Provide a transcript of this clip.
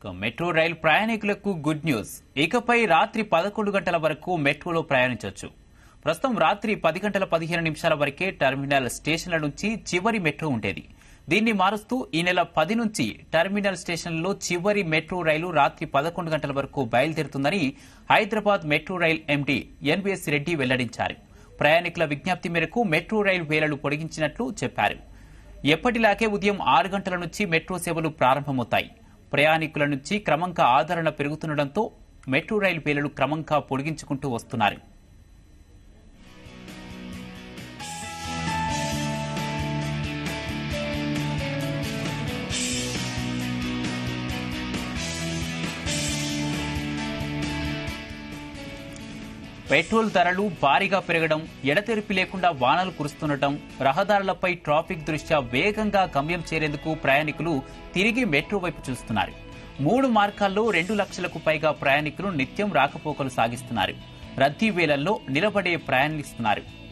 ఇక మెట్రో రైలు ప్రయాణికులకు good news ఇకపై రాత్రి పదకొండు గంటల వరకు మెట్రోలో ప్రయాణించవచ్చు ప్రస్తుతం రాత్రి పది గంటల పదిహేను నిమిషాల వరకే టెర్మినల్ స్టేషన్ల నుంచి చివరి మెట్రో ఉండేది దీన్ని మారుస్తూ ఈ నెల పది నుంచి టెర్మినల్ స్టేషన్లలో చివరి మెట్రో రైలు రాత్రి పదకొండు గంటల వరకు బయలుదేరుతుందని Hyderabad metro rail MD NVS Reddy వెల్లడించారు ప్రయాణికుల విజ్ఞప్తి మేరకు మెట్రో రైలు వేళలు పొడిగించినట్లు చెప్పారు ఎప్పటిలాగే ఉదయం ఆరు గంటల నుంచి మెట్రో సేవలు ప్రారంభమవుతాయి ప్రయాణికుల నుంచి క్రమంగా ఆదరణ పెరుగుతుండటంతో మెట్రో రైలు వేళలు క్రమంగా పొడిగించుకుంటూ వస్తున్నారు పెట్రోల్ ధరలు భారీగా పెరగడం ఎడతెరిపి లేకుండా వానలు కురుస్తుండటం రహదారులపై ట్రాఫిక్ దృష్ట్యా వేగంగా గమ్యం చేరేందుకు ప్రయాణికులు తిరిగి మెట్రో వైపు చూస్తున్నారు మూడు మార్గాల్లో రెండు లక్షలకు పైగా ప్రయాణికులు నిత్యం రాకపోకలు సాగిస్తున్నారు రద్దీ వేళల్లో నిలబడే ప్రయాణిస్తున్నారు